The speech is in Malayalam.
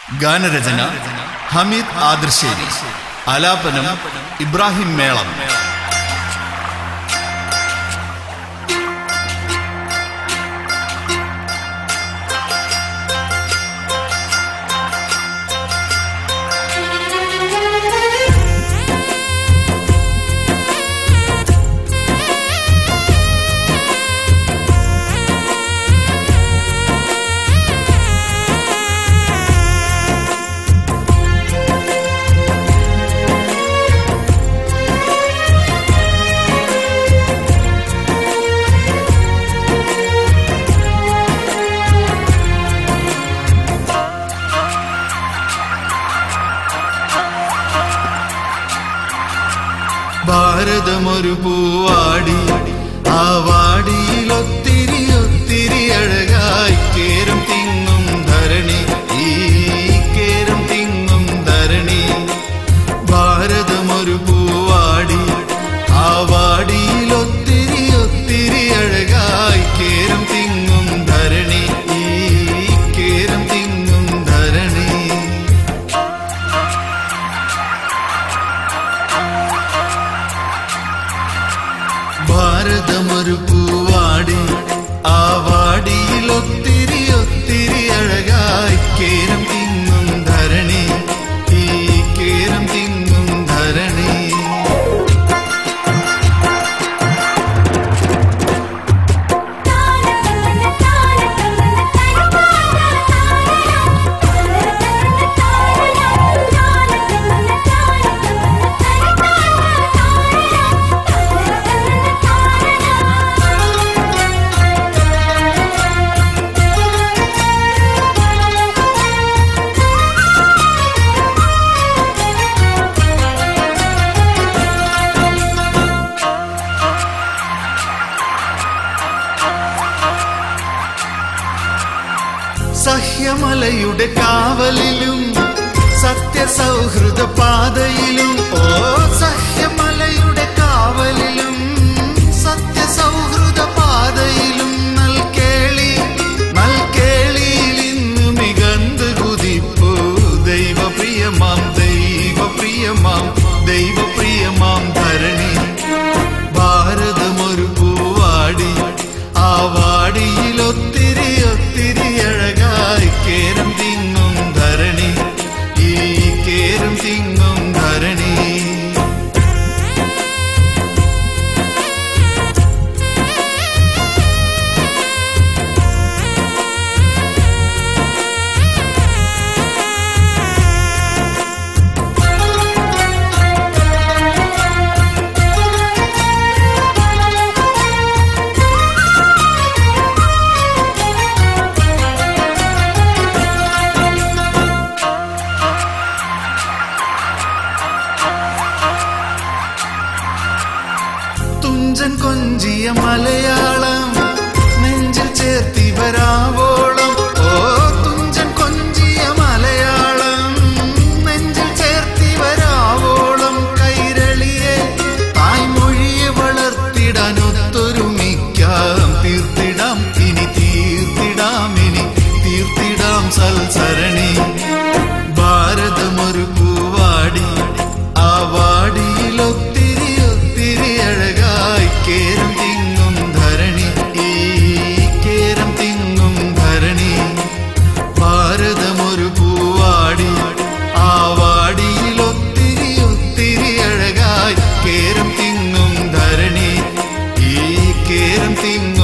ഗാനരചന ഹമീദ് ആദർശേരി ആലാപനം ഇബ്രാഹിം മേളം ഭാരതമൊരു പൂവാടി ആ വാടിയിൽ ഒത്തിരി ഒത്തിരി അഴകായി കേരം തിങ്ങും ധരണി ഈ കേരം തിങ്ങും ധരണി ഭാരതമൊരു പൂവാടി ആ വാടിയിൽ ഒത്തിരി ഒത്തിരി അഴകായി കേരം തിങ്ങും ധരണി ഈ കേരം തിങ്ങും ധരണി ഭാരതമൊരു പൂവാടി ആ വാടിയിൽ ഒത്തിരി ഒത്തിരി അഴകായി കേരം തിങ്ങും ധരണി ഈ കേരം തിങ്ങും ധരണി സഹ്യമലയുടെ കാവലിലും സത്യസൗഹൃദ പാതയിലും ഓ സഹ്യമലയുടെ കാവലിലും സത്യസൗഹൃദ പാതയിലും നൽകേളി നൽകേളിയിൽ ഇന്നു മികந்து കുതിപ്പു ദൈവപ്രിയമാം ദൈവപ്രിയമാം ദൈവപ്രിയമാം ധരണി ഭാരതമൊരു പൂവാടി ആ വാടിയിൽ ഒത്തിരി ഒത്തിരി അഴകായി കേരം തിങ്ങും ധരണി ഈ കേരം തിങ്ങും ധരണി തുഞ്ചൻ കൊഞ്ചിയ മലയാളം നെഞ്ചിൽ ചേർത്തി വരാവോളം ഓ തുഞ്ചൻ കൊഞ്ചിയ മലയാളം നെഞ്ചിൽ ചേർത്തി വരാവോളം കൈരളിയെ തായ്മൊഴിയെ വളർത്തിടാൻ ഒത്തൊരുമിക്കാം തീർത്തിടാം ഇനി തീർത്തിടാം ഇനി തീർത്തിടാം സൽസരണി ഭാരതമൊരു പൂവാടി ആ വാടിയിൽ ഒത്തിരി ഒത്തിരി അഴകായി കേരം തിങ്ങും ധരണി ഈ കേരം തിങ്ങും ധരണി ഭാരതമൊരു പൂവാടി ആ വാടിയിൽ ഒത്തിരി ഒത്തിരി അഴകായി കേരം തിങ്ങും ധരണി ഈ കേരം തിങ്ങും